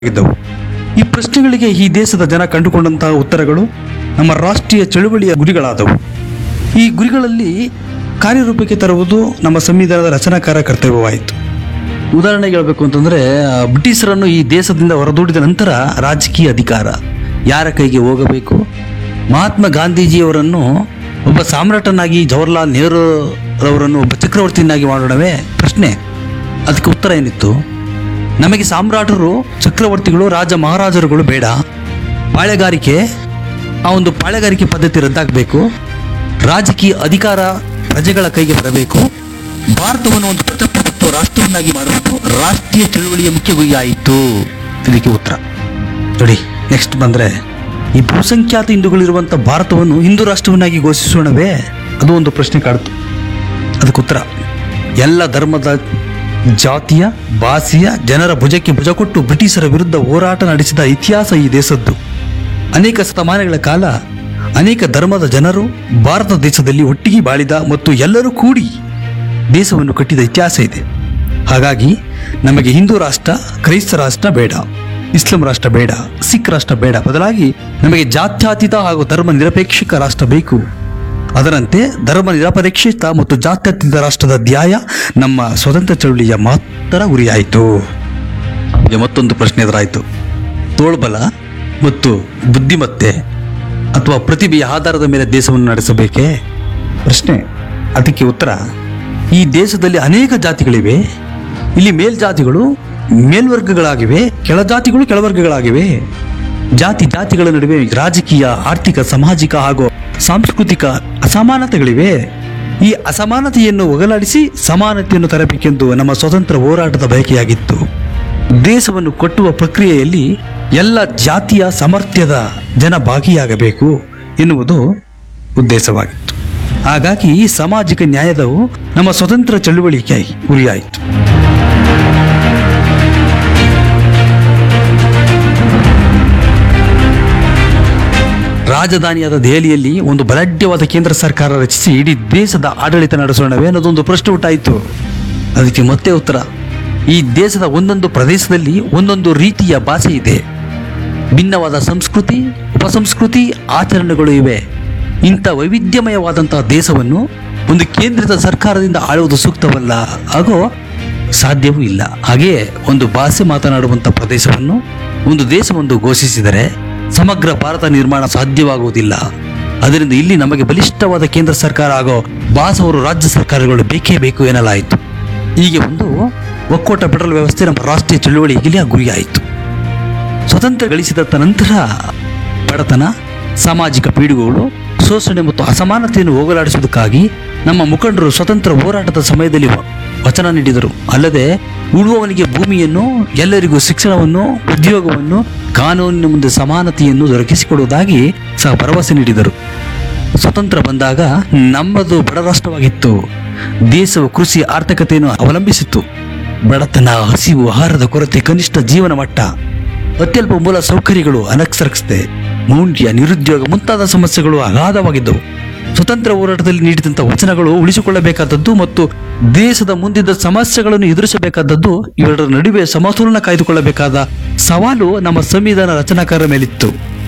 ಇದ್ದವು ಈ ಪ್ರಶ್ನೆಗಳಿಗೆ ಈ ದೇಶದ ಜನ ಕಂಡುಕೊಂಡಂತಹ ಉತ್ತರಗಳು ನಮ್ಮ ರಾಷ್ಟ್ರೀಯ ಚಳುವಳಿಯ ಗುರಿಗಳಾದವು ಈ ಗುರಿಗಳಲ್ಲಿ ಕಾರ್ಯರೂಪಕ್ಕೆ ತರುವುದು ನಮ್ಮ ಸಂವಿಧಾನದ ರಚನಾಕಾರ ಕರ್ತವ್ಯವಾಯಿತು ಉದಾಹರಣೆಗೆ ಹೇಳಬೇಕು ಅಂತಂದ್ರೆ ಆ, ಬ್ರಿಟಿಷರನ್ನು ಈ ದೇಶದಿಂದ ಹೊರದೂಡಿದ ನಂತರ ರಾಜಕೀಯ ಅಧಿಕಾರ ಯಾರ ಕೈಗೆ ಹೋಗಬೇಕು ಮಹಾತ್ಮ ಗಾಂಧೀಜಿಯವರನ್ನು ಒಬ್ಬ ಸಾಮ್ರಾಟನಾಗಿ ಜವಾಹರ್ಲಾಲ್ ನೆಹರು ರವರನ್ನು ಒಬ್ಬ ಚಕ್ರವರ್ತಿಯನ್ನಾಗಿ ಮಾಡೋಣವೇ ಪ್ರಶ್ನೆ ಅದಕ್ಕೆ ಉತ್ತರ ಏನಿತ್ತು ನಮಗೆ ಸಾಮ್ರಾಟರು ಚಕ್ರವರ್ತಿಗಳು ರಾಜ ಮಹಾರಾಜರುಗಳು ಬೇಡ ಪಾಳೆಗಾರಿಕೆ ಆ ಒಂದು ಪಾಳೆಗಾರಿಕೆ ಪದ್ಧತಿ ರದ್ದಾಗಬೇಕು ರಾಜಕೀಯ ಅಧಿಕಾರ ಪ್ರಜೆಗಳ ಕೈಗೆ ಬರಬೇಕು ಭಾರತವನ್ನು ಒಂದು ಪ್ರಜಾಪ್ರಭುತ್ವ ರಾಷ್ಟ್ರವನ್ನಾಗಿ ಮಾಡುವುದು ರಾಷ್ಟ್ರೀಯ ಚಳುವಳಿಯ ಮುಖ್ಯ ಗುರಿಯಾಯಿತು ಇದಕ್ಕೆ ಉತ್ತರ ನೋಡಿ ನೆಕ್ಸ್ಟ್ ಬಂದ್ರೆ ಈ ಬಹುಸಂಖ್ಯಾತ ಹಿಂದೂಗಳಿರುವಂಥ ಭಾರತವನ್ನು ಹಿಂದೂ ರಾಷ್ಟ್ರವನ್ನಾಗಿ ಘೋಷಿಸೋಣವೇ ಅದು ಒಂದು ಪ್ರಶ್ನೆ ಕಾಡ್ತು ಅದಕ್ಕೆ ಉತ್ತರ ಎಲ್ಲ ಧರ್ಮದ ಜಾತಿಯ ಭಾಷೆಯ ಜನರ ಭುಜಕ್ಕೆ ಭುಜ ಕೊಟ್ಟು ಬ್ರಿಟಿಷರ ವಿರುದ್ಧ ಹೋರಾಟ ನಡೆಸಿದ ಇತಿಹಾಸ ಈ ದೇಶದ್ದು ಅನೇಕ ಶತಮಾನಗಳ ಕಾಲ ಅನೇಕ ಧರ್ಮದ ಜನರು ಭಾರತ ದೇಶದಲ್ಲಿ ಒಟ್ಟಿಗೆ ಬಾಳಿದ ಮತ್ತು ಎಲ್ಲರೂ ಕೂಡಿ ದೇಶವನ್ನು ಕಟ್ಟಿದ ಇತಿಹಾಸ ಇದೆ ಹಾಗಾಗಿ ನಮಗೆ ಹಿಂದೂ ರಾಷ್ಟ್ರ ಕ್ರೈಸ್ತ ರಾಷ್ಟ್ರ ಬೇಡ ಇಸ್ಲಾಂ ರಾಷ್ಟ್ರ ಬೇಡ ಸಿಖ್ ರಾಷ್ಟ್ರ ಬೇಡ ಬದಲಾಗಿ ನಮಗೆ ಜಾತ್ಯತೀತ ಹಾಗೂ ಧರ್ಮ ನಿರಪೇಕ್ಷಕ ರಾಷ್ಟ್ರ ಬೇಕು ಅದರಂತೆ ಧರ್ಮ ನಿರಪೇಕ್ಷಿತ ಮತ್ತು ಜಾತ್ಯತೀತ ರಾಷ್ಟ್ರದ ಧ್ಯಾಯ ನಮ್ಮ ಸ್ವತಂತ್ರ ಚಳುವಳಿಯ ಮಹತ್ತರ ಗುರಿಯಾಯಿತು ಈಗ ಮತ್ತೊಂದು ಪ್ರಶ್ನೆ ಎದುರಾಯಿತು ತೋಳ್ಬಲ ಮತ್ತು ಬುದ್ಧಿಮತ್ತೆ ಅಥವಾ ಪ್ರತಿಭೆಯ ಆಧಾರದ ಮೇಲೆ ದೇಶವನ್ನು ನಡೆಸಬೇಕೇ ಪ್ರಶ್ನೆ ಅದಕ್ಕೆ ಉತ್ತರ ಈ ದೇಶದಲ್ಲಿ ಅನೇಕ ಜಾತಿಗಳಿವೆ ಇಲ್ಲಿ ಮೇಲ್ಜಾತಿಗಳು ಮೇಲ್ವರ್ಗಗಳಾಗಿವೆ ಕೆಳಜಾತಿಗಳು ಕೆಳವರ್ಗಗಳಾಗಿವೆ ಜಾತಿ ಜಾತಿಗಳ ನಡುವೆ ರಾಜಕೀಯ ಆರ್ಥಿಕ ಸಾಮಾಜಿಕ ಹಾಗೂ ಸಾಂಸ್ಕೃತಿಕ ಅಸಮಾನತೆಗಳಿವೆ ಈ ಅಸಮಾನತೆಯನ್ನು ಹೋಗಲಾಡಿಸಿ ಸಮಾನತೆಯನ್ನು ತರಬೇಕೆಂದು ನಮ್ಮ ಸ್ವತಂತ್ರ ಹೋರಾಟದ ಬಯಕೆಯಾಗಿತ್ತು ದೇಶವನ್ನು ಕಟ್ಟುವ ಪ್ರಕ್ರಿಯೆಯಲ್ಲಿ ಎಲ್ಲ ಜಾತಿಯ ಸಾಮರ್ಥ್ಯದ ಜನ ಭಾಗಿಯಾಗಬೇಕು ಎನ್ನುವುದು ಉದ್ದೇಶವಾಗಿತ್ತು ಹಾಗಾಗಿ ಈ ಸಾಮಾಜಿಕ ನ್ಯಾಯದವು ನಮ್ಮ ಸ್ವತಂತ್ರ ಚಳುವಳಿಗೆ ಗುರಿಯಾಯಿತು ರಾಜಧಾನಿಯಾದ ದೆಹಲಿಯಲ್ಲಿ ಒಂದು ಬಲಾಢ್ಯವಾದ ಕೇಂದ್ರ ಸರ್ಕಾರ ರಚಿಸಿ ಇಡೀ ದೇಶದ ಆಡಳಿತ ನಡೆಸೋಣವೇ ಅನ್ನೋದೊಂದು ಪ್ರಶ್ನೆ ಉಂಟಾಯಿತು ಅದಕ್ಕೆ ಮತ್ತೆ ಉತ್ತರ ಈ ದೇಶದ ಒಂದೊಂದು ಪ್ರದೇಶದಲ್ಲಿ ಒಂದೊಂದು ರೀತಿಯ ಭಾಷೆ ಇದೆ ಭಿನ್ನವಾದ ಸಂಸ್ಕೃತಿ ಉಪಸಂಸ್ಕೃತಿ ಆಚರಣೆಗಳು ಇವೆ ಇಂಥ ವೈವಿಧ್ಯಮಯವಾದಂತಹ ದೇಶವನ್ನು ಒಂದು ಕೇಂದ್ರಿತ ಸರ್ಕಾರದಿಂದ ಆಳುವುದು ಸೂಕ್ತವಲ್ಲ ಹಾಗೂ ಸಾಧ್ಯವೂ ಇಲ್ಲ ಹಾಗೆಯೇ ಒಂದು ಭಾಷೆ ಮಾತನಾಡುವಂಥ ಪ್ರದೇಶವನ್ನು ಒಂದು ದೇಶವೊಂದು ಘೋಷಿಸಿದರೆ ಸಮಗ್ರ ಭಾರತ ನಿರ್ಮಾಣ ಸಾಧ್ಯವಾಗುವುದಿಲ್ಲ ಅದರಿಂದ ಇಲ್ಲಿ ನಮಗೆ ಬಲಿಷ್ಠವಾದ ಕೇಂದ್ರ ಸರ್ಕಾರ ಹಾಗೂ ಭಾಸವರು ರಾಜ್ಯ ಸರ್ಕಾರಗಳು ಬೇಕೇ ಬೇಕು ಎನ್ನಲಾಯಿತು ಹೀಗೆ ಒಂದು ಒಕ್ಕೂಟ ಫೆಡರಲ್ ವ್ಯವಸ್ಥೆ ನಮ್ಮ ರಾಷ್ಟ್ರೀಯ ಚಳುವಳಿಗೆ ಗುರಿಯಾಯಿತು ಸ್ವತಂತ್ರ ಗಳಿಸಿದ ನಂತರ ಬಡತನ ಸಾಮಾಜಿಕ ಪೀಡುಗಳು ಶೋಷಣೆ ಮತ್ತು ಅಸಮಾನತೆಯನ್ನು ಹೋಗಲಾಡಿಸುವುದಕ್ಕಾಗಿ ನಮ್ಮ ಮುಖಂಡರು ಸ್ವತಂತ್ರ ಹೋರಾಟದ ಸಮಯದಲ್ಲಿ ವ- ವಚನ ನೀಡಿದರು ಅಲ್ಲದೆ ಉಳುವವನಿಗೆ ಭೂಮಿಯನ್ನು ಎಲ್ಲರಿಗೂ ಶಿಕ್ಷಣವನ್ನು ಉದ್ಯೋಗವನ್ನು ಕಾನೂನಿನ ಮುಂದೆ ಸಮಾನತೆಯನ್ನು ದೊರಕಿಸಿಕೊಡುವುದಾಗಿ ಸಹ ಭರವಸೆ ನೀಡಿದರು ಸ್ವತಂತ್ರ ಬಂದಾಗ ನಮ್ಮದು ಬಡ ರಾಷ್ಟ್ರವಾಗಿತ್ತು ದೇಶವು ಕೃಷಿ ಆರ್ಥಿಕತೆಯನ್ನು ಅವಲಂಬಿಸಿತ್ತು ಬಡತನ ಹಸಿವು ಆಹಾರದ ಕೊರತೆ ಕನಿಷ್ಠ ಜೀವನ ಮಟ್ಟ ಅತ್ಯಲ್ಪ ಮೂಲ ಸೌಕರ್ಯಗಳು ಅನಕ್ಷರಸ್ಥತೆ ಮೌಂಡ್ಯ ನಿರುದ್ಯೋಗ ಮುಂತಾದ ಸಮಸ್ಯೆಗಳು ಅಗಾಧವಾಗಿದ್ದವು ಸ್ವತಂತ್ರ ಹೋರಾಟದಲ್ಲಿ ನೀಡಿದಂಥ ವಚನಗಳು ಉಳಿಸಿಕೊಳ್ಳಬೇಕಾದದ್ದು ಮತ್ತು ದೇಶದ ಮುಂದಿದ್ದ ಸಮಸ್ಯೆಗಳನ್ನು ಎದುರಿಸಬೇಕಾದದ್ದು ಇವೆರಡರ ನಡುವೆ ಸಮತೋಲನ ಕಾಯ್ದುಕೊಳ್ಳಬೇಕಾದ ಸವಾಲು ನಮ್ಮ ಸಂವಿಧಾನ ರಚನಾಕಾರ ಮೇಲಿತ್ತು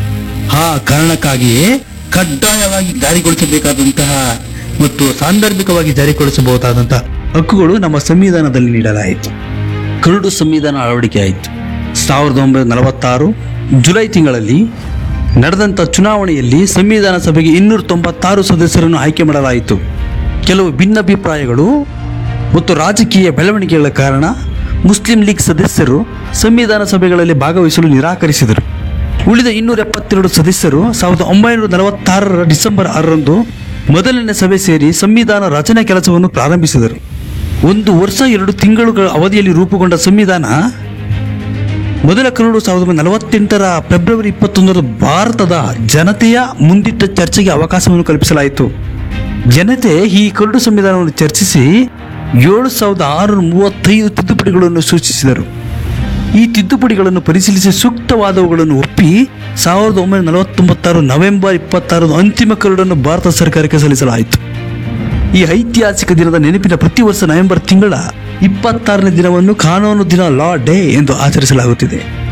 ಆ ಕಾರಣಕ್ಕಾಗಿಯೇ ಕಡ್ಡಾಯವಾಗಿ ಜಾರಿಗೊಳಿಸಬೇಕಾದಂತಹ ಮತ್ತು ಸಾಂದರ್ಭಿಕವಾಗಿ ಜಾರಿಗೊಳಿಸಬಹುದಾದಂತಹ ಹಕ್ಕುಗಳು ನಮ್ಮ ಸಂವಿಧಾನದಲ್ಲಿ ನೀಡಲಾಯಿತು ಕರಡು ಸಂವಿಧಾನ ಅಳವಡಿಕೆ ಆಯಿತು ಸಾವಿರದ ಒಂಬೈನೂರ ನಲವತ್ತಾರು ಜುಲೈ ತಿಂಗಳಲ್ಲಿ ನಡೆದಂಥ ಚುನಾವಣೆಯಲ್ಲಿ ಸಂವಿಧಾನ ಸಭೆಗೆ ಇನ್ನೂರ ತೊಂಬತ್ತಾರು ಸದಸ್ಯರನ್ನು ಆಯ್ಕೆ ಮಾಡಲಾಯಿತು ಕೆಲವು ಭಿನ್ನಾಭಿಪ್ರಾಯಗಳು ಮತ್ತು ರಾಜಕೀಯ ಬೆಳವಣಿಗೆಗಳ ಕಾರಣ ಮುಸ್ಲಿಂ ಲೀಗ್ ಸದಸ್ಯರು ಸಂವಿಧಾನ ಸಭೆಗಳಲ್ಲಿ ಭಾಗವಹಿಸಲು ನಿರಾಕರಿಸಿದರು ಉಳಿದ ಇನ್ನೂರ ಎಪ್ಪತ್ತೆರಡು ಸದಸ್ಯರು ಸಾವಿರದ ಒಂಬೈನೂರ ನಲವತ್ತಾರರ ಡಿಸೆಂಬರ್ ಆರರಂದು ಮೊದಲನೇ ಸಭೆ ಸೇರಿ ಸಂವಿಧಾನ ರಚನೆ ಕೆಲಸವನ್ನು ಪ್ರಾರಂಭಿಸಿದರು ಒಂದು ವರ್ಷ ಎರಡು ತಿಂಗಳುಗಳ ಅವಧಿಯಲ್ಲಿ ರೂಪುಗೊಂಡ ಸಂವಿಧಾನ ಮೊದಲ ಕರಡು ಸಾವಿರದ ಒಂಬೈನೂರ ನಲವತ್ತೆಂಟರ ಫೆಬ್ರವರಿ ಇಪ್ಪತ್ತೊಂದರ ಭಾರತದ ಜನತೆಯ ಮುಂದಿಟ್ಟ ಚರ್ಚೆಗೆ ಅವಕಾಶವನ್ನು ಕಲ್ಪಿಸಲಾಯಿತು ಜನತೆ ಈ ಕರಡು ಸಂವಿಧಾನವನ್ನು ಚರ್ಚಿಸಿ ಏಳು ಸಾವಿರದ ಆರುನೂರ ಮೂವತ್ತೈದು ತಿದ್ದುಪಡಿಗಳನ್ನು ಸೂಚಿಸಿದರು ಈ ತಿದ್ದುಪಡಿಗಳನ್ನು ಪರಿಶೀಲಿಸಿ ಸೂಕ್ತವಾದವುಗಳನ್ನು ಒಪ್ಪಿ ಸಾವಿರದ ಒಂಬೈನೂರ ನಲವತ್ತೊಂಬತ್ತಾರು ನವೆಂಬರ್ ಇಪ್ಪತ್ತಾರರ ಅಂತಿಮ ಕರಡನ್ನು ಭಾರತ ಸರ್ಕಾರಕ್ಕೆ ಸಲ್ಲಿಸಲಾಯಿತು ಈ ಐತಿಹಾಸಿಕ ದಿನದ ನೆನಪಿನ ಪ್ರತಿ ವರ್ಷ ನವೆಂಬರ್ ತಿಂಗಳ ಇಪ್ಪತ್ತಾರನೇ ದಿನವನ್ನು ಕಾನೂನು ದಿನ ಲಾ ಡೇ ಎಂದು ಆಚರಿಸಲಾಗುತ್ತಿದೆ